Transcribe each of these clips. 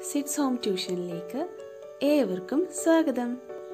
sits home ട്യൂഷനിലേക്ക് ഏവർക്കും സ്വാഗതം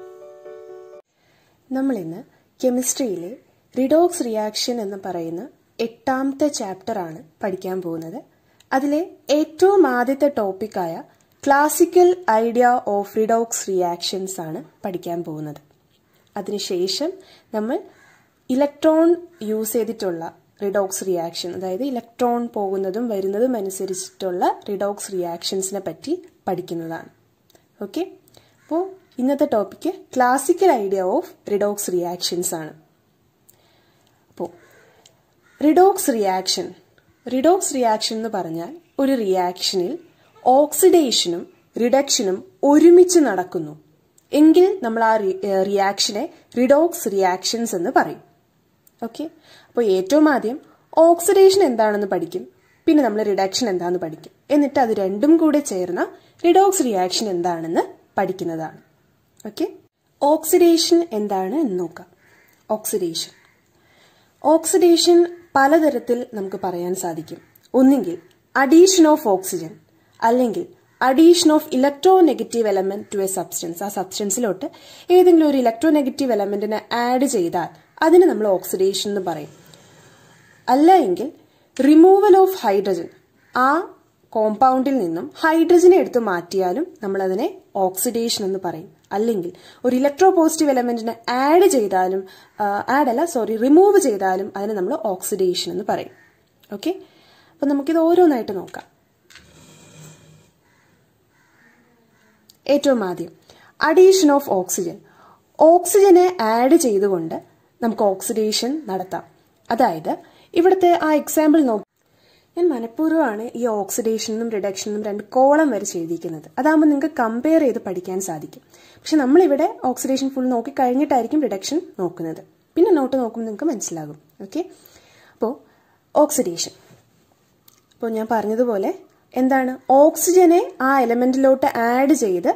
നമ്മളിന്ന് കെമിസ്ട്രിയിലെ റിഡോക്സ് റിയാക്ഷൻ എന്ന് പറയുന്ന എട്ടാമത്തെ ചാപ്റ്റർ ആണ് പഠിക്കാൻ പോകുന്നത് അതിലെ ഏറ്റവും ആദ്യത്തെ ടോപ്പിക്കായ classical idea of redox reactions ആണ് പഠിക്കാൻ പോകുന്നത് അതിനുശേഷം നമ്മൾ ഇലക്ട്രോൺ യൂസ് ചെയ്തിട്ടുള്ള റിഡോക്സ് റിയാക്ഷൻ അതായത് ഇലക്ട്രോൺ പോകുന്നതും വരുന്നതും അനുസരിച്ചിട്ടുള്ള റിഡോക്സ് റിയാക്ഷൻസിനെ പറ്റി പഠിക്കുന്നതാണ് ഓക്കെ അപ്പോൾ ഇന്നത്തെ topic classical idea of redox reactions ആണ് അപ്പോൾ റിഡോക്സ് റിയാക്ഷൻ റിഡോക്സ് റിയാക്ഷൻ എന്ന് പറഞ്ഞാൽ ഒരു റിയാക്ഷനിൽ ഓക്സിഡേഷനും റിഡക്ഷനും ഒരുമിച്ച് നടക്കുന്നു എങ്കിൽ നമ്മൾ ആ റിയാക്ഷനെ റിഡോക്സ് റിയാക്ഷൻസ് എന്ന് പറയും ഓക്കെ അപ്പോൾ ഏറ്റവും ആദ്യം ഓക്സിഡേഷൻ എന്താണെന്ന് പഠിക്കും പിന്നെ നമ്മൾ റിഡക്ഷൻ എന്താണെന്ന് പഠിക്കും എന്നിട്ട് അത് രണ്ടും കൂടെ ചേർന്ന റിഡോക്സ് റിയാക്ഷൻ എന്താണെന്ന് പഠിക്കുന്നതാണ് ഓക്കെ ഓക്സിഡേഷൻ എന്താണ് എന്ന് നോക്കാം ഓക്സിഡേഷൻ ഓക്സിഡേഷൻ പലതരത്തിൽ നമുക്ക് പറയാൻ സാധിക്കും ഒന്നുകിൽ അഡീഷൻ ഓഫ് ഓക്സിജൻ അല്ലെങ്കിൽ addition of electronegative element to a substance ആ സബ്സ്റ്റൻസിലോട്ട് ഏതെങ്കിലും ഒരു ഇലക്ട്രോ നെഗറ്റീവ് എലമെന്റിനെ ആഡ് ചെയ്താൽ അതിന് നമ്മൾ ഓക്സിഡേഷൻ എന്ന് പറയും അല്ല എങ്കിൽ റിമൂവൽ ഓഫ് ഹൈഡ്രജൻ ആ കോമ്പൗണ്ടിൽ നിന്നും ഹൈഡ്രജനെ എടുത്ത് മാറ്റിയാലും നമ്മൾ അതിനെ ഓക്സിഡേഷൻ എന്ന് പറയും അല്ലെങ്കിൽ ഒരു ഇലക്ട്രോ പോസിറ്റീവ് എലമെന്റിനെ ആഡ് ചെയ്താലും ആഡ് അല്ല സോറി റിമൂവ് ചെയ്താലും അതിനെ നമ്മൾ ഓക്സിഡേഷൻ എന്ന് പറയും ഓക്കെ അപ്പൊ നമുക്കിത് ഓരോന്നായിട്ട് നോക്കാം ഏറ്റവും ആദ്യം അഡീഷൻ ഓഫ് ഓക്സിജൻ ഓക്സിജനെ ആഡ് ചെയ്തുകൊണ്ട് നമുക്ക് ഓക്സിഡേഷൻ നടത്താം അതായത് ഇവിടുത്തെ ആ എക്സാമ്പിൾ നോക്കി ഞാൻ മനഃപൂർവ്വമാണ് ഈ ഓക്സിഡേഷനും റിഡക്ഷനും രണ്ട് കോളം വരെ ചെയ്തിരിക്കുന്നത് അതാകുമ്പോൾ നിങ്ങൾക്ക് കമ്പയർ ചെയ്ത് പഠിക്കാൻ സാധിക്കും പക്ഷെ നമ്മളിവിടെ ഓക്സിഡേഷൻ ഫുൾ നോക്കി കഴിഞ്ഞിട്ടായിരിക്കും റിഡക്ഷൻ നോക്കുന്നത് പിന്നെ നോട്ട് നോക്കുമ്പോൾ നിങ്ങൾക്ക് മനസ്സിലാകും ഓക്കെ അപ്പോൾ ഓക്സിഡേഷൻ അപ്പോൾ ഞാൻ പറഞ്ഞതുപോലെ എന്താണ് ഓക്സിജനെ ആ എലമെന്റിലോട്ട് ആഡ് ചെയ്ത്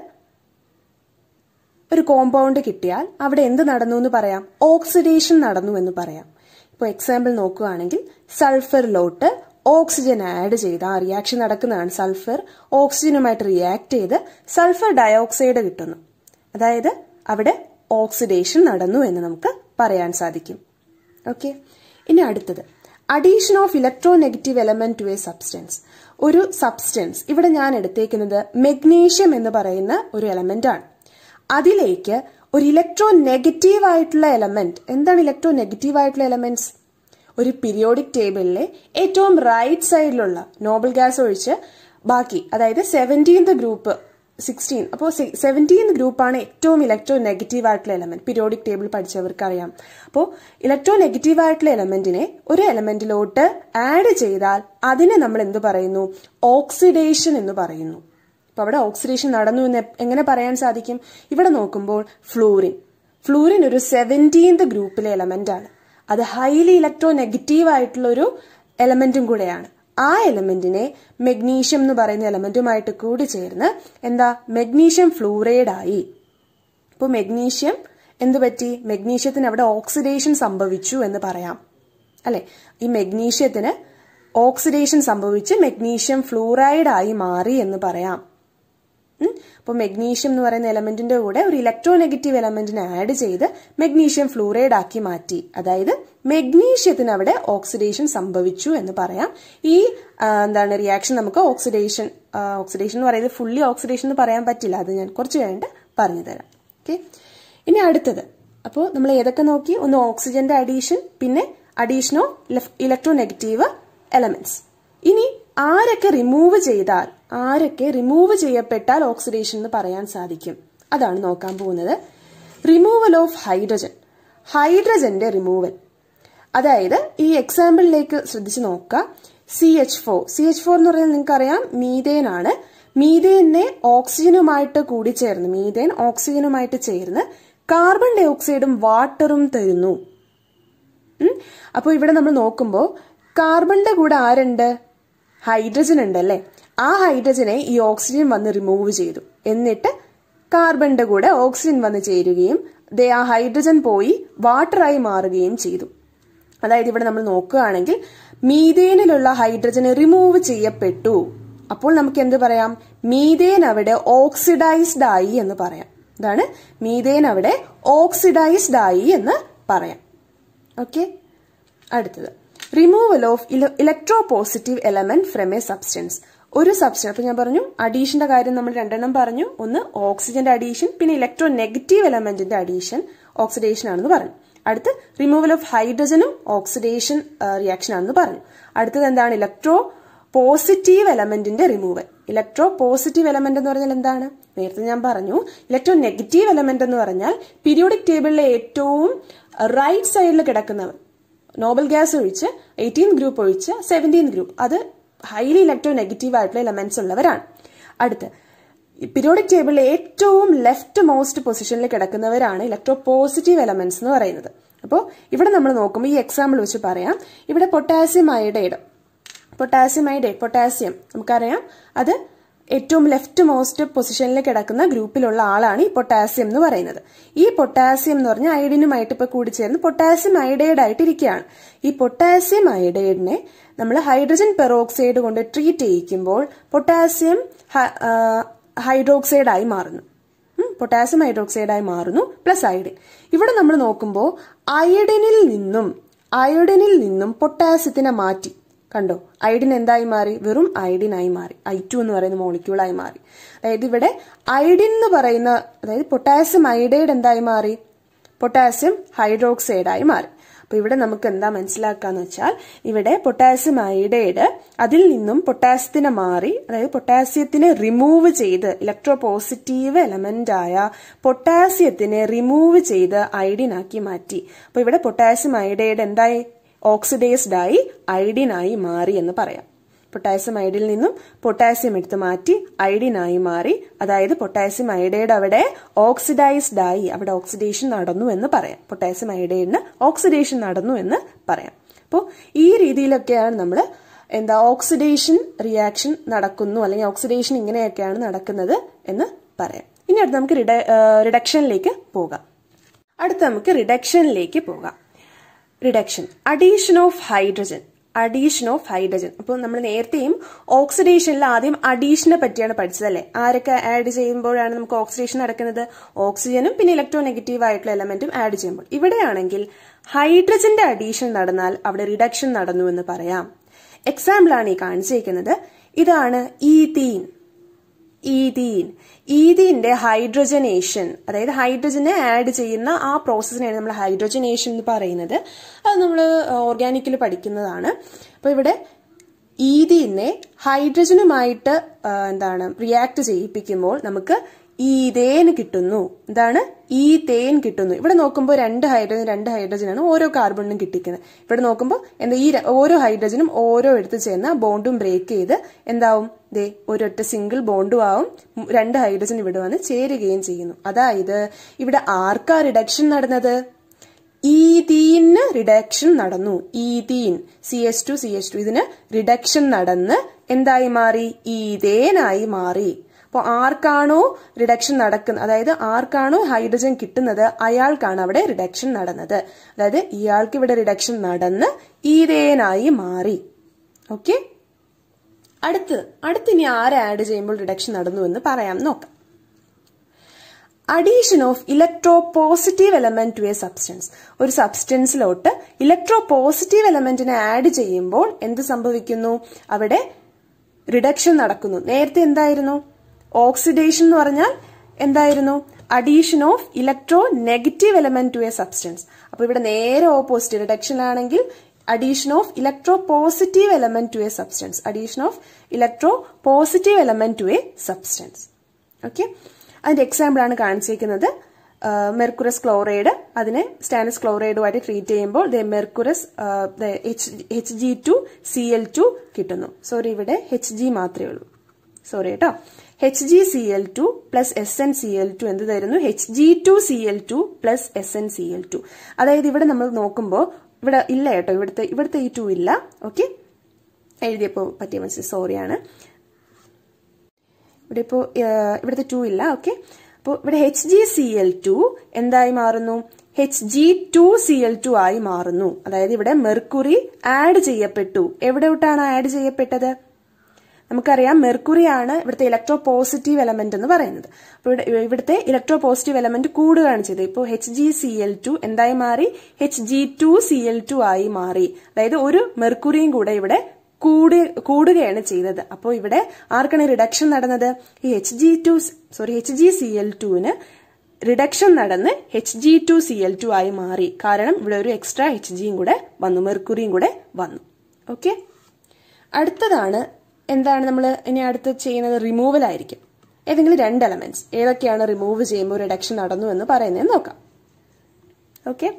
ഒരു കോമ്പൗണ്ട് കിട്ടിയാൽ അവിടെ എന്ത് നടന്നു എന്ന് പറയാം ഓക്സിഡേഷൻ നടന്നു എന്ന് പറയാം ഇപ്പോൾ എക്സാമ്പിൾ നോക്കുകയാണെങ്കിൽ സൾഫറിലോട്ട് ഓക്സിജൻ ആഡ് ചെയ്ത് ആ റിയാക്ഷൻ നടക്കുന്നതാണ് സൾഫർ ഓക്സിജനുമായിട്ട് റിയാക്ട് ചെയ്ത് സൾഫർ ഡയോക്സൈഡ് കിട്ടുന്നു അതായത് അവിടെ ഓക്സിഡേഷൻ നടന്നു എന്ന് നമുക്ക് പറയാൻ സാധിക്കും ഓക്കെ ഇനി അടുത്തത് addition of electronegative element to a substance ഒരു സബ്സ്റ്റൻസ് ഇവിടെ ഞാൻ എടുത്തേക്കുന്നത് മെഗ്നീഷ്യം എന്ന് പറയുന്ന ഒരു എലമെന്റ് ആണ് അതിലേക്ക് ഒരു ഇലക്ട്രോ നെഗറ്റീവ് ആയിട്ടുള്ള എലമെന്റ് എന്താണ് ഇലക്ട്രോ നെഗറ്റീവ് ആയിട്ടുള്ള എലമെന്റ്സ് ഒരു പീരിയോഡിക് ടേബിളിലെ ഏറ്റവും റൈറ്റ് സൈഡിലുള്ള നോബൽ ഗ്യാസ് ഒഴിച്ച് ബാക്കി അതായത് സെവൻറ്റീൻത് ഗ്രൂപ്പ് സിക്സ്റ്റീൻ അപ്പോൾ സെവൻറ്റീൻത് ഗ്രൂപ്പാണ് ഏറ്റവും ഇലക്ട്രോ നെഗറ്റീവ് ആയിട്ടുള്ള എലമെന്റ് പീരിയോഡിക് ടേബിൾ പഠിച്ചവർക്ക് അറിയാം അപ്പോൾ ഇലക്ട്രോ നെഗറ്റീവ് ആയിട്ടുള്ള എലമെന്റിനെ ഒരു എലമെന്റിലോട്ട് ആഡ് ചെയ്താൽ അതിനെ നമ്മൾ എന്ത് പറയുന്നു ഓക്സിഡേഷൻ എന്ന് പറയുന്നു അപ്പോൾ അവിടെ ഓക്സിഡേഷൻ നടന്നു എന്ന് എങ്ങനെ പറയാൻ സാധിക്കും ഇവിടെ നോക്കുമ്പോൾ ഫ്ലൂറിൻ ഫ്ലൂറിൻ ഒരു സെവൻറ്റീൻത് ഗ്രൂപ്പിലെ എലമെന്റ് ആണ് അത് ഹൈലി ഇലക്ട്രോ നെഗറ്റീവ് ആയിട്ടുള്ള ഒരു എലമെന്റും കൂടെയാണ് ആ എലമെന്റിനെ മെഗ്നീഷ്യം എന്ന് പറയുന്ന എലമെന്റുമായിട്ട് കൂടി ചേർന്ന് എന്താ മെഗ്നീഷ്യം ഫ്ലൂറൈഡ് ആയി ഇപ്പോൾ മെഗ്നീഷ്യം എന്ത് പറ്റി മെഗ്നീഷ്യത്തിന് അവിടെ ഓക്സിഡേഷൻ സംഭവിച്ചു എന്ന് പറയാം അല്ലെ ഈ മെഗ്നീഷ്യത്തിന് ഓക്സിഡേഷൻ സംഭവിച്ച് മെഗ്നീഷ്യം ഫ്ലൂറൈഡ് ആയി മാറി എന്ന് പറയാം അപ്പോൾ മെഗ്നീഷ്യം എന്ന് പറയുന്ന എലമെന്റിന്റെ കൂടെ ഒരു ഇലക്ട്രോ നെഗറ്റീവ് എലമെന്റിനെ ആഡ് ചെയ്ത് മെഗ്നീഷ്യം ഫ്ലൂറൈഡ് ആക്കി മാറ്റി അതായത് മെഗ്നീഷ്യത്തിന് അവിടെ ഓക്സിഡേഷൻ സംഭവിച്ചു എന്ന് പറയാം ഈ എന്താണ് റിയാക്ഷൻ നമുക്ക് ഓക്സിഡേഷൻ ഓക്സിഡേഷൻ എന്ന് പറയുന്നത് ഫുള്ളി ഓക്സിഡേഷൻ എന്ന് പറയാൻ പറ്റില്ല അത് ഞാൻ കുറച്ച് കഴിഞ്ഞിട്ട് പറഞ്ഞു തരാം ഓക്കെ ഇനി അടുത്തത് അപ്പോൾ നമ്മൾ ഏതൊക്കെ നോക്കി ഒന്ന് ഓക്സിജന്റെ അഡീഷൻ പിന്നെ addition of electronegative elements ഇനി ആരൊക്കെ റിമൂവ് ചെയ്താൽ ആരൊക്കെ റിമൂവ് ചെയ്യപ്പെട്ടാൽ ഓക്സിഡേഷൻ എന്ന് പറയാൻ സാധിക്കും അതാണ് നോക്കാൻ പോകുന്നത് റിമൂവൽ ഓഫ് ഹൈഡ്രജൻ ഹൈഡ്രജന്റെ റിമൂവൽ അതായത് ഈ എക്സാമ്പിളിലേക്ക് ശ്രദ്ധിച്ച് നോക്കുക C H four C H four എന്ന് പറയുന്നത് നിങ്ങൾക്കറിയാം മീതേൻ ആണ് മീതേനെ ഓക്സിജനുമായിട്ട് കൂടി ചേർന്ന് മീതേൻ ഓക്സിജനുമായിട്ട് ചേർന്ന് കാർബൺ ഡൈ ഓക്സൈഡും വാട്ടറും തരുന്നു അപ്പോൾ ഇവിടെ നമ്മൾ നോക്കുമ്പോൾ കാർബണിന്റെ കൂടെ ആരുണ്ട് ഹൈഡ്രജൻ ഉണ്ടല്ലേ ആ ഹൈഡ്രജനെ ഈ ഓക്സിജൻ വന്ന് റിമൂവ് ചെയ്തു എന്നിട്ട് കാർബണിന്റെ കൂടെ ഓക്സിജൻ വന്ന് ചേരുകയും ദേ ആ ഹൈഡ്രജൻ പോയി വാട്ടറായി മാറുകയും ചെയ്തു അതായത് ഇവിടെ നമ്മൾ നോക്കുകയാണെങ്കിൽ മീതേനിലുള്ള ഹൈഡ്രജനെ റിമൂവ് ചെയ്യപ്പെട്ടു അപ്പോൾ നമുക്ക് എന്ത് പറയാം മീതേൻ അവിടെ ഓക്സിഡൈസ്ഡ് ആയി എന്ന് പറയാം ഇതാണ് മീതേൻ അവിടെ ഓക്സിഡൈസ്ഡ് ആയി എന്ന് പറയാം ഓക്കെ അടുത്തത് removal of electropositive element from a substance ഒരു സബ്സ്റ്റൻസ് അപ്പൊ ഞാൻ പറഞ്ഞു അഡീഷന്റെ കാര്യം നമ്മൾ രണ്ടെണ്ണം പറഞ്ഞു ഒന്ന് ഓക്സിജന്റെ അഡീഷൻ പിന്നെ ഇലക്ട്രോ നെഗറ്റീവ് എലമെന്റിന്റെ അഡീഷൻ ഓക്സിഡേഷൻ ആണെന്ന് പറഞ്ഞു അടുത്ത് റിമൂവൽ ഓഫ് ഹൈഡ്രജനും ഓക്സിഡേഷൻ റിയാക്ഷൻ ആണെന്ന് പറഞ്ഞു അടുത്തത് എന്താണ് ഇലക്ട്രോ പോസിറ്റീവ് എലമെന്റിന്റെ റിമൂവൽ ഇലക്ട്രോ പോസിറ്റീവ് എലമെന്റ് എന്ന് പറഞ്ഞാൽ എന്താണ് നേരത്തെ ഞാൻ പറഞ്ഞു ഇലക്ട്രോ നെഗറ്റീവ് എലമെന്റ് എന്ന് പറഞ്ഞാൽ പീരിയോഡിക് ടേബിളിലെ ഏറ്റവും റൈറ്റ് സൈഡിൽ കിടക്കുന്നവർ നോബൽ ഗ്യാസ് ഒഴിച്ച് എയ്റ്റീൻ ഗ്രൂപ്പ് ഒഴിച്ച് സെവൻറ്റീൻ ഗ്രൂപ്പ് അത് ഹൈലി ഇലക്ട്രോ നെഗറ്റീവ് ആയിട്ടുള്ള എലമെന്റ്സ് ഉള്ളവരാണ് അടുത്ത് പീരിയോഡിക് ടേബിളിലെ ഏറ്റവും ലെഫ്റ്റ് മോസ്റ്റ് പൊസിഷനിൽ കിടക്കുന്നവരാണ് ഇലക്ട്രോ പോസിറ്റീവ് എലമെന്റ്സ് എന്ന് പറയുന്നത് അപ്പോൾ ഇവിടെ നമ്മൾ നോക്കുമ്പോൾ ഈ എക്സാമ്പിൾ വെച്ച് പറയാം ഇവിടെ potassium iodide potassium iodide potassium നമുക്കറിയാം അത് ഏറ്റവും ലെഫ്റ്റ് മോസ്റ്റ് പൊസിഷനിൽ കിടക്കുന്ന ഗ്രൂപ്പിലുള്ള ആളാണ് ഈ പൊട്ടാസ്യം എന്ന് പറയുന്നത് ഈ പൊട്ടാസ്യം എന്ന് പറഞ്ഞാൽ അയഡിനുമായിട്ട് ഇപ്പൊ കൂടിച്ചേർന്ന് പൊട്ടാസ്യം അയഡൈഡ് ആയിട്ട് ഇരിക്കുകയാണ് ഈ പൊട്ടാസ്യം അയഡൈഡിനെ നമ്മൾ ഹൈഡ്രജൻ പെറോക്സൈഡ് കൊണ്ട് ട്രീറ്റ് ചെയ്യിക്കുമ്പോൾ പൊട്ടാസ്യം ഹൈഡ്രോക്സൈഡ് ആയി മാറുന്നു പൊട്ടാസ്യം ഹൈഡ്രോക്സൈഡായി മാറുന്നു പ്ലസ് അയഡിൻ ഇവിടെ നമ്മൾ നോക്കുമ്പോൾ അയഡിനിൽ നിന്നും അയഡിനിൽ നിന്നും പൊട്ടാസ്യത്തിനെ മാറ്റി കണ്ടോ അയഡിൻ എന്തായി മാറി വെറും അയഡിനായി മാറി ഐ ടു എന്ന് പറയുന്ന മോളിക്യൂളായി മാറി അതായത് ഇവിടെ അയഡിൻ എന്ന് പറയുന്ന അതായത് പൊട്ടാസ്യം അയഡൈഡ് എന്തായി മാറി പൊട്ടാസ്യം ഹൈഡ്രോക്സൈഡായി മാറി അപ്പൊ ഇവിടെ നമുക്ക് എന്താ മനസ്സിലാക്കാന്ന് വെച്ചാൽ ഇവിടെ പൊട്ടാസ്യം അയഡൈഡ് അതിൽ നിന്നും പൊട്ടാസ്യത്തിനെ മാറി അതായത് പൊട്ടാസ്യത്തിനെ റിമൂവ് ചെയ്ത് ഇലക്ട്രോ പോസിറ്റീവ് എലമെന്റ് ആയ പൊട്ടാസ്യത്തിനെ റിമൂവ് ചെയ്ത് അയഡിനാക്കി മാറ്റി അപ്പൊ ഇവിടെ പൊട്ടാസ്യം അയഡൈഡ് എന്തായി ഓക്സിഡൈസ്ഡ് ആയി അയഡിനായി മാറി എന്ന് പറയാം പൊട്ടാസ്യം അയഡിൽ നിന്നും പൊട്ടാസ്യം എടുത്ത് മാറ്റി അയഡിനായി മാറി അതായത് പൊട്ടാസ്യം അയഡൈഡ് അവിടെ ഓക്സിഡൈസ്ഡ് ആയി അവിടെ ഓക്സിഡേഷൻ നടന്നു എന്ന് പറയാം പൊട്ടാസ്യം അയഡൈഡിന് ഓക്സിഡേഷൻ നടന്നു എന്ന് പറയാം അപ്പോൾ ഈ രീതിയിലൊക്കെയാണ് നമ്മൾ എന്താ ഓക്സിഡേഷൻ റിയാക്ഷൻ നടക്കുന്നു അല്ലെങ്കിൽ ഓക്സിഡേഷൻ ഇങ്ങനെയൊക്കെയാണ് നടക്കുന്നത് എന്ന് പറയാം ഇനി അടുത്ത് നമുക്ക് റിഡക്ഷനിലേക്ക് പോകാം അടുത്ത് നമുക്ക് റിഡക്ഷനിലേക്ക് പോകാം reduction addition of hydrogen addition of hydrogen അപ്പോൾ നമ്മൾ നേരത്തെയും ഓക്സിഡേഷനിൽ ആദ്യം അഡീഷനെ പറ്റിയാണ് പഠിച്ചത് അല്ലേ ആരൊക്കെ ആഡ് ചെയ്യുമ്പോഴാണ് നമുക്ക് ഓക്സിഡേഷൻ നടക്കുന്നത് ഓക്സിജനും പിന്നെ ഇലക്ട്രോ നെഗറ്റീവ് ആയിട്ടുള്ള എലമെന്റും ആഡ് ചെയ്യുമ്പോൾ ഇവിടെയാണെങ്കിൽ ഹൈഡ്രജന്റെ അഡീഷൻ നടന്നാൽ അവിടെ റിഡക്ഷൻ നടന്നു എന്ന് പറയാം എക്സാമ്പിൾ ആണ് ഈ കാണിച്ചിരിക്കുന്നത് ഇതാണ് ഈതീൻ ഈതീൻ ഈതീന്റെ ഹൈഡ്രജനേഷൻ അതായത് ഹൈഡ്രജനെ ആഡ് ചെയ്യുന്ന ആ പ്രോസസ്സിനെയാണ് നമ്മൾ ഹൈഡ്രജനേഷൻ എന്ന് പറയുന്നത് അത് നമ്മൾ ഓർഗാനിക്കിൽ പഠിക്കുന്നതാണ് അപ്പോൾ ഇവിടെ ഈതീനെ ഹൈഡ്രജനുമായിട്ട് എന്താണ് റിയാക്ട് ചെയ്യിപ്പിക്കുമ്പോൾ നമുക്ക് ഈതേൻ കിട്ടുന്നു എന്താണ് ഈതേൻ കിട്ടുന്നു ഇവിടെ നോക്കുമ്പോൾ രണ്ട് ഹൈഡ്രജൻ രണ്ട് ഹൈഡ്രജനാണ് ഓരോ കാർബണിനും കിട്ടിക്കുന്നത് ഇവിടെ നോക്കുമ്പോൾ എന്താ ഈ ഓരോ ഹൈഡ്രജനും ഓരോ എടുത്ത് ചേർന്ന് ബോണ്ടും ബ്രേക്ക് ചെയ്ത് എന്താവും ദേ ഒരൊറ്റ സിംഗിൾ ബോണ്ടും ആവും രണ്ട് ഹൈഡ്രജൻ ഇവിടെ വന്ന് ചേരുകയും ചെയ്യുന്നു അതായത് ഇവിടെ ആർക്കാ റിഡക്ഷൻ നടന്നത് ഈതീന് റിഡക്ഷൻ നടന്നു ethene C H two C H two ഇതിന് റിഡക്ഷൻ നടന്ന് എന്തായി മാറി ഈതേനായി മാറി അപ്പോൾ ആർക്കാണോ റിഡക്ഷൻ നടക്കുന്നത് അതായത് ആർക്കാണോ ഹൈഡ്രജൻ കിട്ടുന്നത് അയാൾക്കാണ് അവിടെ റിഡക്ഷൻ നടന്നത് അതായത് ഇയാൾക്ക് ഇവിടെ റിഡക്ഷൻ നടന്ന് ഈതേനായി മാറി ഓക്കെ അടുത്ത് അടുത്ത് ഇനി ആരെ ആഡ് ചെയ്യുമ്പോൾ റിഡക്ഷൻ നടന്നു എന്ന് പറയാം നോക്കാം addition of electropositive element to a substance ഒരു സബ്സ്റ്റൻസിലോട്ട് ഇലക്ട്രോ പോസിറ്റീവ് എലമെന്റിനെ ആഡ് ചെയ്യുമ്പോൾ എന്ത് സംഭവിക്കുന്നു അവിടെ റിഡക്ഷൻ നടക്കുന്നു നേരത്തെ എന്തായിരുന്നു ഓക്സിഡേഷൻ എന്ന് പറഞ്ഞാൽ എന്തായിരുന്നു addition of electronegative element to a substance അപ്പൊ ഇവിടെ നേരെ ഓപ്പോസിറ്റ് റിഡക്ഷൻ ആണെങ്കിൽ addition of electropositive element to a substance addition of electropositive element to a substance okay അതിന്റെ എക്സാമ്പിൾ ആണ് കാണിച്ചിരിക്കുന്നത് മെർക്കുറസ് ക്ലോറൈഡ് അതിനെ സ്റ്റാനസ് ക്ലോറൈഡുമായിട്ട് treat ചെയ്യുമ്പോൾ mercurous H G two C L two കിട്ടുന്നു sorry ഇവിടെ H G മാത്രമേ ഉള്ളൂ സോറി കേട്ടോ H G C L two plus S N C L two എന്ത് തരുന്നു H G two C L two plus S N C L two അതായത് ഇവിടെ നമ്മൾ നോക്കുമ്പോൾ ഇവിടെ ഇല്ല കേട്ടോ ഇവിടുത്തെ ഇവിടുത്തെ ഈ ടു ഇല്ല ഓക്കെ എഴുതിയപ്പോൾ പറ്റിയ മനസ്സിൽ സോറിയാണ് ഇവിടെ ഇപ്പോൾ ഇവിടുത്തെ ടു ഇല്ല ഓക്കെ അപ്പോൾ ഇവിടെ H G C L two എന്തായി മാറുന്നു H G two C L two ആയി മാറുന്നു അതായത് ഇവിടെ മെർക്കുറി ആഡ് ചെയ്യപ്പെട്ടു എവിടെ വിട്ടാണ് ആഡ് ചെയ്യപ്പെട്ടത് നമുക്കറിയാം മെർക്കുറിയാണ് ഇവിടുത്തെ ഇലക്ട്രോ പോസിറ്റീവ് എലമെന്റ് എന്ന് പറയുന്നത് അപ്പോൾ ഇവിടെ ഇവിടുത്തെ ഇലക്ട്രോ പോസിറ്റീവ് എലമെന്റ് കൂടുകയാണ് ചെയ്തത് ഇപ്പോൾ H G C L two എന്തായി മാറി H G two C L two ആയി മാറി അതായത് ഒരു മെർക്കുറിയും കൂടെ ഇവിടെ കൂടി കൂടുകയാണ് ചെയ്തത് അപ്പോൾ ഇവിടെ ആർക്കാണ് റിഡക്ഷൻ നടന്നത് ഈ H G two sorry H G C L ടുവിന് റിഡക്ഷൻ നടന്ന് H G two C L two ആയി മാറി കാരണം ഇവിടെ ഒരു എക്സ്ട്രാ എച്ച് ജിയും കൂടെ വന്നു മെർക്കുറിയും കൂടെ വന്നു ഓക്കെ അടുത്തതാണ് എന്താണ് നമ്മൾ ഇനി അടുത്ത് ചെയ്യുന്നത് റിമൂവൽ ആയിരിക്കും ഏതെങ്കിലും രണ്ട് എലമെന്റ്സ് ഏതൊക്കെയാണ് റിമൂവ് ചെയ്യുമ്പോൾ റിഡക്ഷൻ നടന്നു എന്ന് പറയുന്നത് നോക്കാം okay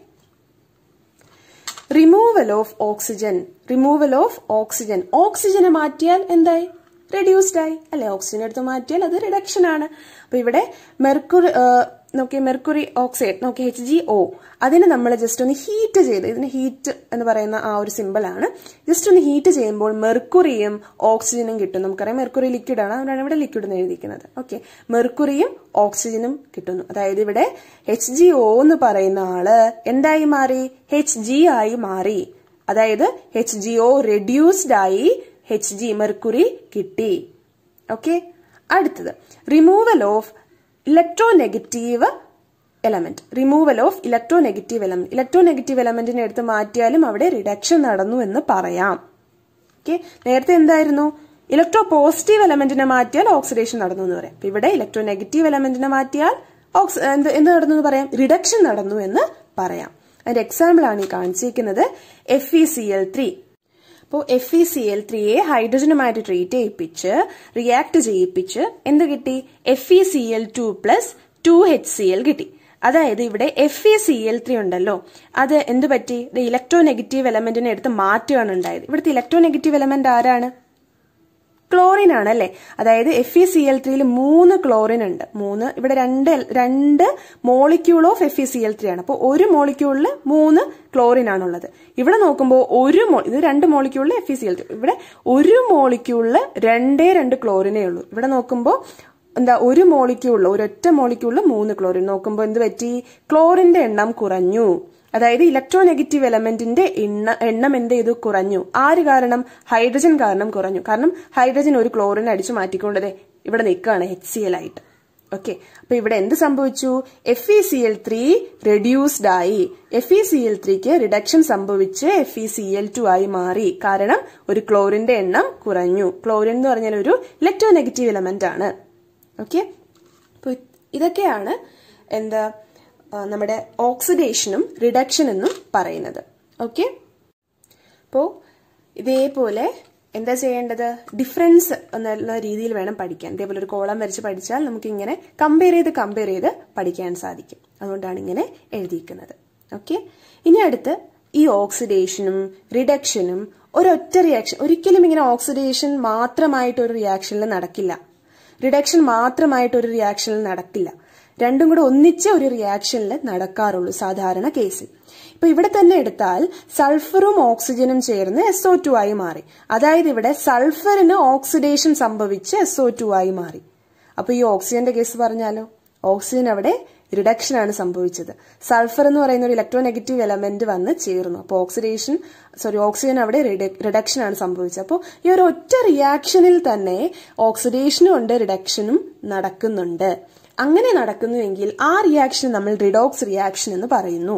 removal of oxygen removal of oxygen ഓക്സിജനെ മാറ്റിയാൽ എന്തായി റെഡ്യൂസ്ഡ് ആയി അല്ലെ ഓക്സിജൻ എടുത്ത് മാറ്റിയാൽ അത് റിഡക്ഷൻ ആണ് അപ്പൊ ഇവിടെ മെർക്കുറി നോക്കി മെർക്കുറി ഓക്സൈഡ് നോക്കി എച്ച് ജി ഒ അതിനെ നമ്മൾ ജസ്റ്റ് ഒന്ന് ഹീറ്റ് ചെയ്ത് ഇതിന് ഹീറ്റ് എന്ന് പറയുന്ന ആ ഒരു സിമ്പിൾ ആണ് ജസ്റ്റ് ഒന്ന് ഹീറ്റ് ചെയ്യുമ്പോൾ മെർക്കുറിയും ഓക്സിജനും കിട്ടും നമുക്കറിയാം മെർക്കുറി ലിക്വിഡ് ആണ് അതുകൊണ്ടാണ് ഇവിടെ ലിക്വിഡ് എന്ന് എഴുതിയിരിക്കുന്നത് ഓക്കെ മെർക്കുറിയും ഓക്സിജനും കിട്ടുന്നു അതായത് ഇവിടെ എച്ച് ജി ഒ എന്ന് പറയുന്ന ആള് എന്തായി മാറി എച്ച് ജി ആയി മാറി അതായത് എച്ച് ജി ഒ റെഡ്യൂസ്ഡ് ആയി എച്ച് ജി മെർക്കുറി കിട്ടി ഓക്കെ അടുത്തത് removal of electronegative element removal of electronegative element electronegative എലമെന്റിനെ എടുത്ത് മാറ്റിയാലും അവിടെ റിഡക്ഷൻ നടന്നു എന്ന് പറയാം ഓക്കെ നേരത്തെ എന്തായിരുന്നു ഇലക്ട്രോ പോസിറ്റീവ് എലമെന്റിനെ മാറ്റിയാൽ ഓക്സിഡേഷൻ നടന്നു എന്ന് പറയാം ഇവിടെ ഇലക്ട്രോ നെഗറ്റീവ് എലമെന്റിനെ മാറ്റിയാൽ ഓക്സ് എന്ത് എന്ത് നടന്നു എന്ന് പറയാം റിഡക്ഷൻ നടന്നു എന്ന് പറയാം അതിന്റെ എക്സാമ്പിൾ ആണ് ഈ കാണിച്ചിരിക്കുന്നത് F E C L three അപ്പോൾ എഫ് ഇ സി എൽ ത്രീയെ ഹൈഡ്രജനുമായിട്ട് ട്രീറ്റ് ചെയ്യിപ്പിച്ച് റിയാക്ട് ചെയ്യിപ്പിച്ച് എന്ത് കിട്ടി F E C L two plus two H C L കിട്ടി അതായത് ഇവിടെ F E C L three ഉണ്ടല്ലോ അത് എന്ത് പറ്റി ഇലക്ട്രോ നെഗറ്റീവ് എലമെന്റിനെ എടുത്ത് മാറ്റുകയാണ് ഉണ്ടായത് ഇവിടുത്തെ ഇലക്ട്രോ നെഗറ്റീവ് എലമെന്റ് ആരാണ് ക്ലോറിൻ ആണ് അല്ലെ അതായത് എഫ് ഇ സി എൽ ത്രീയിൽ മൂന്ന് ക്ലോറിൻ ഉണ്ട് മൂന്ന് ഇവിടെ രണ്ട് രണ്ട് molecule of F E C L three ആണ് അപ്പോൾ ഒരു മോളിക്യൂളിൽ മൂന്ന് ക്ലോറിൻ ആണുള്ളത് ഇവിടെ നോക്കുമ്പോൾ ഒരു മോ ഇത് രണ്ട് മോളിക്യൂളിൽ F E C L three ഇവിടെ ഒരു മോളിക്യൂളിൽ രണ്ടേ രണ്ട് ക്ലോറിനേ ഉള്ളൂ ഇവിടെ നോക്കുമ്പോൾ എന്താ ഒരു മോളിക്യൂളിൽ ഒരൊറ്റ മോളിക്യൂളിൽ മൂന്ന് ക്ലോറിൻ നോക്കുമ്പോൾ എന്ത് പറ്റി ക്ലോറിന്റെ എണ്ണം കുറഞ്ഞു അതായത് ഇലക്ട്രോ നെഗറ്റീവ് എലമെന്റിന്റെ എണ്ണ എണ്ണം എന്ത് ചെയ്തു കുറഞ്ഞു ആര് കാരണം ഹൈഡ്രജൻ കാരണം കുറഞ്ഞു കാരണം ഹൈഡ്രജൻ ഒരു ക്ലോറിൻ അടിച്ചു മാറ്റിക്കൊണ്ടതേ ഇവിടെ നിൽക്കുകയാണ് എച്ച് സി എൽ ആയിട്ട് ഓക്കെ അപ്പൊ ഇവിടെ എന്ത് സംഭവിച്ചു F E C L three reduced ആയി എഫ് ഇ സി എൽ ത്രീക്ക് റിഡക്ഷൻ സംഭവിച്ച് F E C L two ആയി മാറി കാരണം ഒരു ക്ലോറിന്റെ എണ്ണം കുറഞ്ഞു ക്ലോറിൻ എന്ന് പറഞ്ഞാൽ ഒരു ഇലക്ട്രോ നെഗറ്റീവ് എലമെന്റ് ആണ് ഓക്കെ അപ്പോൾ ഇതൊക്കെയാണ് എന്താ നമ്മുടെ ഓക്സിഡേഷനും റിഡക്ഷൻ എന്നും പറയുന്നത് ഓക്കെ അപ്പോൾ ഇതേപോലെ എന്താ ചെയ്യേണ്ടത് ഡിഫറൻസ് എന്നുള്ള രീതിയിൽ വേണം പഠിക്കാൻ ഇതേപോലെ ഒരു കോളം വരച്ച് പഠിച്ചാൽ നമുക്ക് ഇങ്ങനെ കമ്പയർ ചെയ്ത് കമ്പയർ ചെയ്ത് പഠിക്കാൻ സാധിക്കും അതുകൊണ്ടാണ് ഇങ്ങനെ എഴുതിയിരിക്കുന്നത് ഓക്കെ ഇനി അടുത്ത് ഈ ഓക്സിഡേഷനും റിഡക്ഷനും ഒരൊറ്റ റിയാക്ഷൻ ഒരിക്കലും ഇങ്ങനെ ഓക്സിഡേഷൻ മാത്രമായിട്ട് ഒരു റിയാക്ഷനിൽ നടക്കില്ല റിഡക്ഷൻ മാത്രമായിട്ട് ഒരു റിയാക്ഷനിൽ നടക്കില്ല രണ്ടും കൂടെ ഒന്നിച്ച ഒരു റിയാക്ഷനിൽ നടക്കാറുള്ളൂ സാധാരണ കേസിൽ ഇപ്പൊ ഇവിടെ തന്നെ എടുത്താൽ സൾഫറും ഓക്സിജനും ചേർന്ന് എസ് ഒ ടു ആയി മാറി അതായത് ഇവിടെ സൾഫറിന് ഓക്സിഡേഷൻ സംഭവിച്ച് എസ് ഒ ടു ആയി മാറി അപ്പൊ ഈ ഓക്സിജന്റെ കേസ് പറഞ്ഞാലോ ഓക്സിജൻ അവിടെ റിഡക്ഷൻ ആണ് സംഭവിച്ചത് സൾഫർ എന്ന് പറയുന്ന ഒരു ഇലക്ട്രോ നെഗറ്റീവ് എലമെന്റ് വന്ന് ചേർന്നു അപ്പോൾ ഓക്സിഡേഷൻ സോറി ഓക്സിജൻ അവിടെ റിഡക്ഷൻ ആണ് സംഭവിച്ചത് അപ്പോൾ ഈ ഒരു ഒറ്റ റിയാക്ഷനിൽ തന്നെ ഓക്സിഡേഷനും ഉണ്ട് റിഡക്ഷനും നടക്കുന്നുണ്ട് അങ്ങനെ നടക്കുന്നുവെങ്കിൽ ആ റിയാക്ഷൻ നമ്മൾ റിഡോക്സ് റിയാക്ഷൻ എന്ന് പറയുന്നു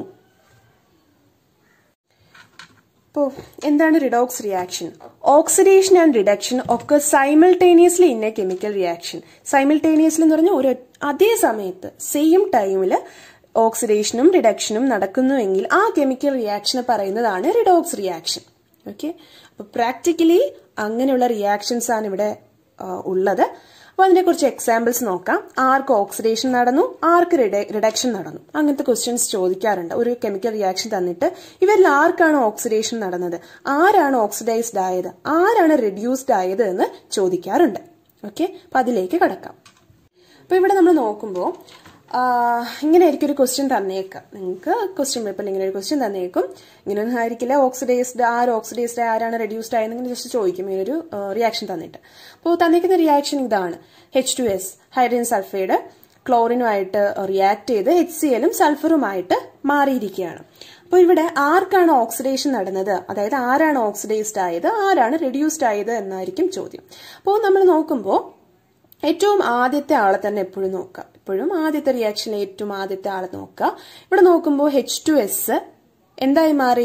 ഇപ്പോൾ എന്താണ് redox reaction oxidation and reduction ഒക്കെ simultaneously in a chemical reaction simultaneously എന്ന് പറഞ്ഞാൽ ഒരു അതേ സമയത്ത് സെയിം ടൈമിൽ ഓക്സിഡേഷനും റിഡക്ഷനും നടക്കുന്നുവെങ്കിൽ ആ കെമിക്കൽ റിയാക്ഷനെ പറയുന്നതാണ് റിഡോക്സ് റിയാക്ഷൻ ഓക്കെ അപ്പൊ പ്രാക്ടിക്കലി അങ്ങനെയുള്ള റിയാക്ഷൻസ് ആണ് ഇവിടെ ഉള്ളത് അപ്പോൾ അതിനെ കുറിച്ച് എക്സാമ്പിൾസ് നോക്കാം ആർക്ക് ഓക്സിഡേഷൻ നടന്നു ആർക്ക് റിഡക്ഷൻ നടന്നു അങ്ങനത്തെ ക്വസ്റ്റ്യൻസ് ചോദിക്കാറുണ്ട് ഒരു കെമിക്കൽ റിയാക്ഷൻ തന്നിട്ട് ഇവരിൽ ആർക്കാണ് ഓക്സിഡേഷൻ നടന്നത് ആരാണ് ഓക്സിഡൈസ്ഡ് ആയത് ആരാണ് റെഡ്യൂസ്ഡ് ആയത് എന്ന് ചോദിക്കാറുണ്ട് ഓക്കെ അപ്പൊ അതിലേക്ക് കടക്കാം അപ്പൊ ഇവിടെ നമ്മൾ നോക്കുമ്പോൾ ഇങ്ങനെ ആയിരിക്കും ഒരു ക്വസ്റ്റ്യൻ തന്നേക്കാം നിങ്ങൾക്ക് ക്വസ്റ്റ്യൻ പേപ്പറിൽ ഇങ്ങനെ ഒരു ക്വസ്റ്റ്യൻ തന്നേക്കും ഇങ്ങനെയൊന്നും ആയിരിക്കില്ല ഓക്സിഡൈസ്ഡ് ആര് ഓക്സിഡൈസ്ഡ് ആരാണ് റെഡ്യൂസ്ഡ് ആയെന്ന് ജസ്റ്റ് ചോദിക്കും ഇങ്ങനെ ഒരു റിയാക്ഷൻ തന്നിട്ട് അപ്പോൾ തന്നിരിക്കുന്ന റിയാക്ഷൻ ഇതാണ് H two S hydrogen sulphide ക്ലോറിനുമായിട്ട് റിയാക്ട് ചെയ്ത് എച്ച് സി എല്ലും സൾഫറുമായിട്ട് മാറിയിരിക്കുകയാണ് അപ്പോൾ ഇവിടെ ആർക്കാണ് ഓക്സിഡേഷൻ നടന്നത് അതായത് ആരാണ് ഓക്സിഡൈസ്ഡ് ആയത് ആരാണ് റെഡ്യൂസ്ഡ് ആയത് എന്നായിരിക്കും ചോദ്യം അപ്പോൾ നമ്മൾ നോക്കുമ്പോൾ ഏറ്റവും ആദ്യത്തെ ആളെ തന്നെ എപ്പോഴും നോക്കുക എപ്പോഴും ആദ്യത്തെ റിയാക്ഷനിൽ ഏറ്റവും ആദ്യത്തെ ആളെ നോക്കുക ഇവിടെ നോക്കുമ്പോൾ എച്ച് ടു എസ് എന്തായി മാറി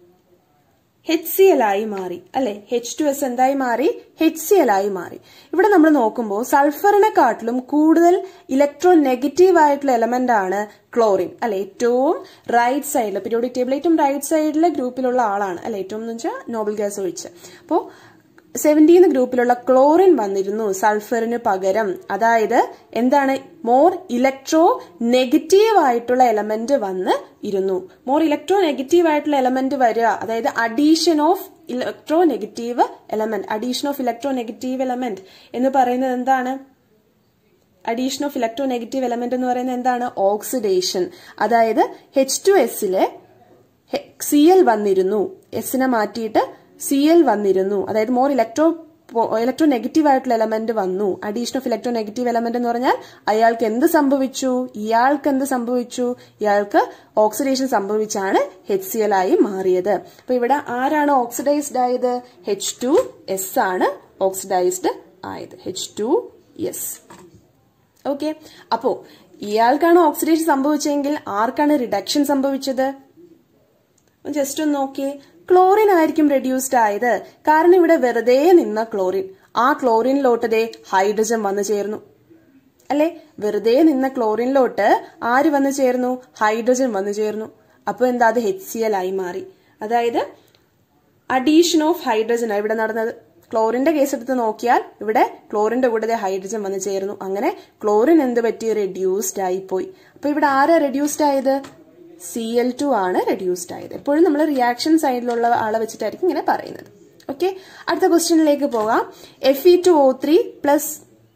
എച്ച് സി എൽ ആയി മാറി അല്ലെ എച്ച് ടു എസ് എന്തായി മാറി എച്ച് സി എൽ ആയി മാറി ഇവിടെ നമ്മൾ നോക്കുമ്പോൾ സൾഫറിനെക്കാട്ടിലും കൂടുതൽ ഇലക്ട്രോ നെഗറ്റീവ് ആയിട്ടുള്ള എലമെന്റ് ആണ് ക്ലോറിൻ അല്ലെ ഏറ്റവും റൈറ്റ് സൈഡിൽ പീരിയോഡിക് ടേബിൾ ഏറ്റവും റൈറ്റ് സൈഡിലെ ഗ്രൂപ്പിലുള്ള ആളാണ് അല്ലെ ഏറ്റവും എന്ന് വെച്ചാൽ നോബൽ ഗ്യാസ് ഒഴിച്ച് അപ്പോൾ സെവൻറ്റീന്ന് ഗ്രൂപ്പിലുള്ള ക്ലോറിൻ വന്നിരുന്നു സൾഫറിന് പകരം അതായത് എന്താണ് മോർ ഇലക്ട്രോ നെഗറ്റീവ് ആയിട്ടുള്ള എലമെന്റ് വന്ന് ഇരുന്നു മോർ ഇലക്ട്രോ നെഗറ്റീവ് ആയിട്ടുള്ള എലമെന്റ് വരിക അതായത് addition of electronegative element addition of electronegative element എന്ന് പറയുന്നത് എന്താണ് addition of electronegative element എന്ന് പറയുന്നത് എന്താണ് ഓക്സിഡേഷൻ അതായത് എച്ച് ടു എസിലെ സി എൽ വന്നിരുന്നു എസിനെ മാറ്റിയിട്ട് സി എൽ വന്നിരുന്നു അതായത് മോർ ഇലക്ട്രോ ഇലക്ട്രോ നെഗറ്റീവ് ആയിട്ടുള്ള എലമെന്റ് വന്നു addition of electronegative element എന്ന് പറഞ്ഞാൽ അയാൾക്ക് എന്ത് സംഭവിച്ചു ഇയാൾക്ക് എന്ത് സംഭവിച്ചു ഇയാൾക്ക് ഓക്സിഡേഷൻ സംഭവിച്ചാണ് എച്ച് സി എൽ ആയി മാറിയത് അപ്പൊ ഇവിടെ ആരാണ് ഓക്സിഡൈസ്ഡ് ആയത് എച്ച് ടു എസ് ആണ് ഓക്സിഡൈസ്ഡ് ആയത് എച്ച് ടു എസ് ഓക്കെ അപ്പോ ഇയാൾക്കാണ് ഓക്സിഡേഷൻ സംഭവിച്ചെങ്കിൽ ആർക്കാണ് റിഡക്ഷൻ സംഭവിച്ചത് ജസ്റ്റ് ഒന്ന് നോക്കിയേ ക്ലോറിൻ ആയിരിക്കും റെഡ്യൂസ്ഡ് ആയത് കാരണം ഇവിടെ വെറുതെ നിന്ന ക്ലോറിൻ ആ ക്ലോറിനിലോട്ട് ദേ ഹൈഡ്രജൻ വന്നു ചേർന്നു അല്ലെ വെറുതെ നിന്ന ക്ലോറിനിലോട്ട് ആര് വന്നു ചേർന്നു ഹൈഡ്രജൻ വന്നു ചേർന്നു അപ്പൊ എന്താ അത് എച്ച് സി എൽ ആയി മാറി അതായത് അഡീഷൻ ഓഫ് ഹൈഡ്രജൻ ഇവിടെ നടന്നത് ക്ലോറിന്റെ കേസ് എടുത്ത് നോക്കിയാൽ ഇവിടെ ക്ലോറിന്റെ കൂടെ ഹൈഡ്രജൻ വന്ന് ചേർന്നു അങ്ങനെ ക്ലോറിൻ എന്ത് പറ്റി റെഡ്യൂസ്ഡ് ആയി പോയി അപ്പൊ ഇവിടെ ആരാ റെഡ്യൂസ്ഡ് ആയത് സി എൽ ടു ആണ് റെഡ്യൂസ്ഡ് ആയത് എപ്പോഴും നമ്മൾ റിയാക്ഷൻ സൈഡിലുള്ള ആളെ വെച്ചിട്ടായിരിക്കും ഇങ്ങനെ പറയുന്നത് ഓക്കെ അടുത്ത ക്വസ്റ്റ്യനിലേക്ക് പോകാം F E two O three plus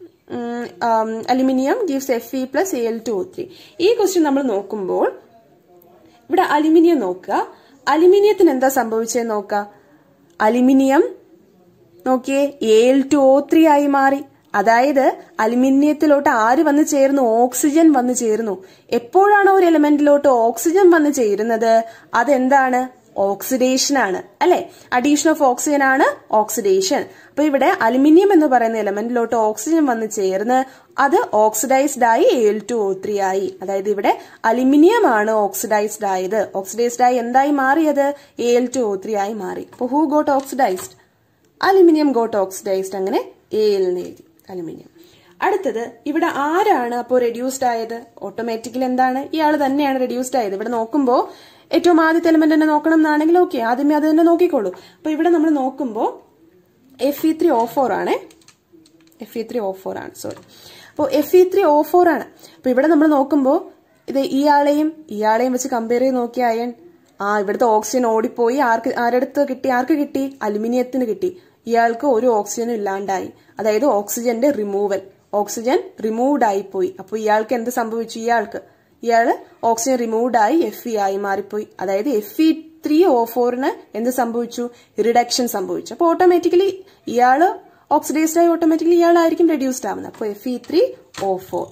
aluminium gives F E plus A L two O three ഈ ക്വസ്റ്റ്യൻ നമ്മൾ നോക്കുമ്പോൾ ഇവിടെ അലുമിനിയം നോക്കുക അലുമിനിയത്തിന് എന്താ സംഭവിച്ചതെന്ന് നോക്കുക അലുമിനിയം നോക്കിയേ A L two O three ആയി മാറി അതായത് അലുമിനിയത്തിലോട്ട് ആര് വന്ന് ചേർന്നു ഓക്സിജൻ വന്ന് ചേർന്നു എപ്പോഴാണ് ഒരു എലമെന്റിലോട്ട് ഓക്സിജൻ വന്ന് ചേരുന്നത് അതെന്താണ് ഓക്സിഡേഷൻ ആണ് അല്ലെ അഡീഷൻ ഓഫ് ഓക്സിജൻ ആണ് ഓക്സിഡേഷൻ അപ്പൊ ഇവിടെ അലുമിനിയം എന്ന് പറയുന്ന എലമെന്റിലോട്ട് ഓക്സിജൻ വന്ന് ചേർന്ന് അത് ഓക്സിഡൈസ്ഡ് ആയി എൽ ടു ഒ ത്രീ ആയി അതായത് ഇവിടെ അലുമിനിയം ആണ് ഓക്സിഡൈസ്ഡ് ആയത് ഓക്സിഡൈസ്ഡ് ആയി എന്തായി മാറിയത് എൽ ടു ഒ ത്രീ ആയി മാറി അപ്പൊ who got oxidised aluminium got oxidised അങ്ങനെ എൽ എഴുതി അലുമിനിയം അടുത്തത് ഇവിടെ ആരാണ് അപ്പോൾ റെഡ്യൂസ്ഡ് ആയത് ഓട്ടോമാറ്റിക്കലി എന്താണ് ഇയാൾ തന്നെയാണ് റെഡ്യൂസ്ഡ് ആയത് ഇവിടെ നോക്കുമ്പോൾ ഏറ്റവും ആദ്യത്തെ എലമെന്റ് തന്നെ നോക്കണം എന്നാണെങ്കിൽ ഓക്കെ ആദ്യമേ അത് തന്നെ നോക്കിക്കോളൂ അപ്പൊ ഇവിടെ നമ്മൾ നോക്കുമ്പോൾ F E three O four ആണ് F E three O four ആണ് സോറി അപ്പോൾ F E three O four ആണ് അപ്പൊ ഇവിടെ നമ്മൾ നോക്കുമ്പോൾ ഇത് ഇയാളെയും ഇയാളെയും വെച്ച് കമ്പയർ ചെയ്ത് നോക്കിയ അയൺ ആ ഇവിടുത്തെ ഓക്സിജൻ ഓടിപ്പോയി ആർക്ക് ആരടുത്ത് കിട്ടി ആർക്ക് കിട്ടി അലുമിനിയത്തിന് കിട്ടി ഇയാൾക്ക് ഒരു ഓക്സിജനും ഇല്ലാണ്ടായി അതായത് ഓക്സിജന്റെ റിമൂവൽ ഓക്സിജൻ റിമൂവ്ഡ് ആയി പോയി അപ്പോൾ ഇയാൾക്ക് എന്ത് സംഭവിച്ചു ഇയാൾക്ക് ഇയാള് ഓക്സിജൻ റിമൂവ്ഡ് ആയി എഫ് ഇ ആയി മാറിപ്പോയി അതായത് എഫ് ഇ ത്രീ ഓ ഫോറിന് എന്ത് സംഭവിച്ചു റിഡക്ഷൻ സംഭവിച്ചു അപ്പോൾ ഓട്ടോമാറ്റിക്കലി ഇയാള് ഓക്സിഡൈസ്ഡ് ആയി ഓട്ടോമാറ്റിക്കലി ഇയാളായിരിക്കും റെഡ്യൂസ്ഡ് ആവുന്നത് അപ്പോൾ F E three O four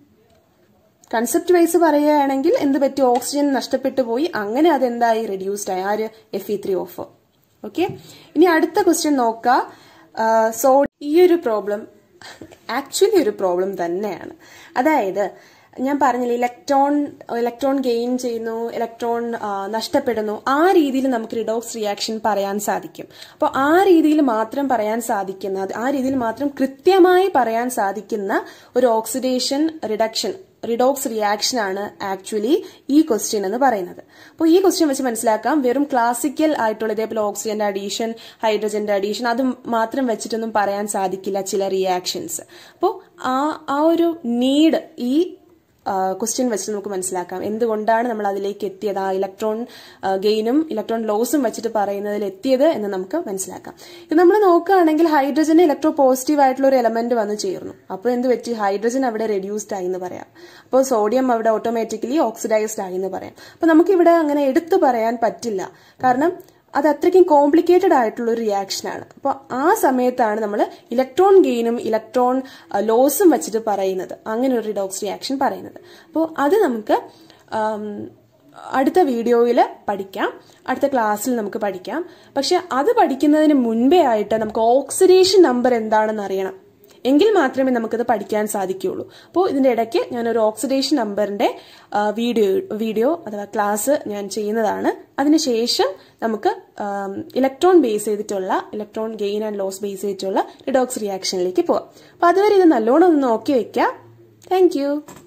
concept wise പറയുകയാണെങ്കിൽ എന്ത് പറ്റി ഓക്സിജൻ നഷ്ടപ്പെട്ടു പോയി അങ്ങനെ അതെന്തായി റെഡ്യൂസ്ഡ് ആയി ആര് F E three O four okay ഇനി അടുത്ത ക്വസ്റ്റ്യൻ നോക്കുക സോ ഈ ഒരു പ്രോബ്ലം ആക്ച്വലി ഒരു പ്രോബ്ലം തന്നെയാണ് അതായത് ഞാൻ പറഞ്ഞില്ല ഇലക്ട്രോൺ ഇലക്ട്രോൺ ഗെയിൻ ചെയ്യുന്നു ഇലക്ട്രോൺ നഷ്ടപ്പെടുന്നു ആ രീതിയിൽ നമുക്ക് റിഡോക്സ് റിയാക്ഷൻ പറയാൻ സാധിക്കും അപ്പോൾ ആ രീതിയിൽ മാത്രം പറയാൻ സാധിക്കുന്ന ആ രീതിയിൽ മാത്രം കൃത്യമായി പറയാൻ സാധിക്കുന്ന ഒരു ഓക്സിഡേഷൻ റിഡക്ഷൻ റിഡോക്സ് റിയാക്ഷൻ ആണ് ആക്ച്വലി ഈ ക്വസ്റ്റ്യൻ എന്ന് പറയുന്നത് അപ്പോൾ ഈ ക്വസ്റ്റ്യൻ വെച്ച് മനസ്സിലാക്കാം വെറും ക്ലാസിക്കൽ ആയിട്ടുള്ള ഇതേപോലെ ഓക്സിജന്റെ അഡീഷൻ ഹൈഡ്രജന്റെ അഡീഷൻ അത് മാത്രം വെച്ചിട്ടൊന്നും പറയാൻ സാധിക്കില്ല ചില റിയാക്ഷൻസ് അപ്പോൾ ആ ആ ഒരു നീഡ് ഈ ക്വസ്റ്റ്യൻ വെച്ച് നമുക്ക് മനസ്സിലാക്കാം എന്തുകൊണ്ടാണ് നമ്മൾ അതിലേക്ക് എത്തിയത് ആ ഇലക്ട്രോൺ ഗെയിനും ഇലക്ട്രോൺ ലോസും വെച്ചിട്ട് പറയുന്നതിൽ എത്തിയത് എന്ന് നമുക്ക് മനസ്സിലാക്കാം ഇത് നമ്മൾ നോക്കുകയാണെങ്കിൽ ഹൈഡ്രജന് ഇലക്ട്രോ പോസിറ്റീവ് ആയിട്ടുള്ള ഒരു എലമെന്റ് വന്ന് ചേർന്നു അപ്പോൾ എന്ത് പറ്റി ഹൈഡ്രജൻ അവിടെ റെഡ്യൂസ്ഡ് ആയി എന്ന് പറയാം അപ്പോൾ സോഡിയം അവിടെ ഓട്ടോമാറ്റിക്കലി ഓക്സിഡൈസ്ഡ് ആയി എന്ന് പറയാം അപ്പോൾ നമുക്കിവിടെ അങ്ങനെ എടുത്തു പറയാൻ പറ്റില്ല കാരണം അത് അത്രയ്ക്കും കോംപ്ലിക്കേറ്റഡ് ആയിട്ടുള്ള ഒരു റിയാക്ഷനാണ് അപ്പോൾ ആ സമയത്താണ് നമ്മൾ ഇലക്ട്രോൺ ഗെയിനും ഇലക്ട്രോൺ ലോസും വെച്ചിട്ട് പറയുന്നത് അങ്ങനെ ഒരു റിഡോക്സ് റിയാക്ഷൻ പറയുന്നത് അപ്പോൾ അത് നമുക്ക് അടുത്ത വീഡിയോയിൽ പഠിക്കാം അടുത്ത ക്ലാസ്സിൽ നമുക്ക് പഠിക്കാം പക്ഷെ അത് പഠിക്കുന്നതിന് മുൻപേ ആയിട്ട് നമുക്ക് ഓക്സിഡേഷൻ നമ്പർ എന്താണെന്ന് അറിയണം എങ്കിൽ മാത്രമേ നമുക്കത് പഠിക്കാൻ സാധിക്കുകയുള്ളൂ അപ്പോൾ ഇതിന്റെ ഇടയ്ക്ക് ഞാനൊരു ഓക്സിഡേഷൻ നമ്പറിന്റെ വീഡിയോ വീഡിയോ അഥവാ ക്ലാസ് ഞാൻ ചെയ്യുന്നതാണ് അതിനുശേഷം നമുക്ക് ഇലക്ട്രോൺ ബേസ് ചെയ്തിട്ടുള്ള electron gain and loss base ചെയ്തിട്ടുള്ള റിഡോക്സ് റിയാക്ഷനിലേക്ക് പോവാം അപ്പോൾ അതുവരെ ഇത് നല്ലോണം ഒന്ന് നോക്കി വെക്കാം താങ്ക്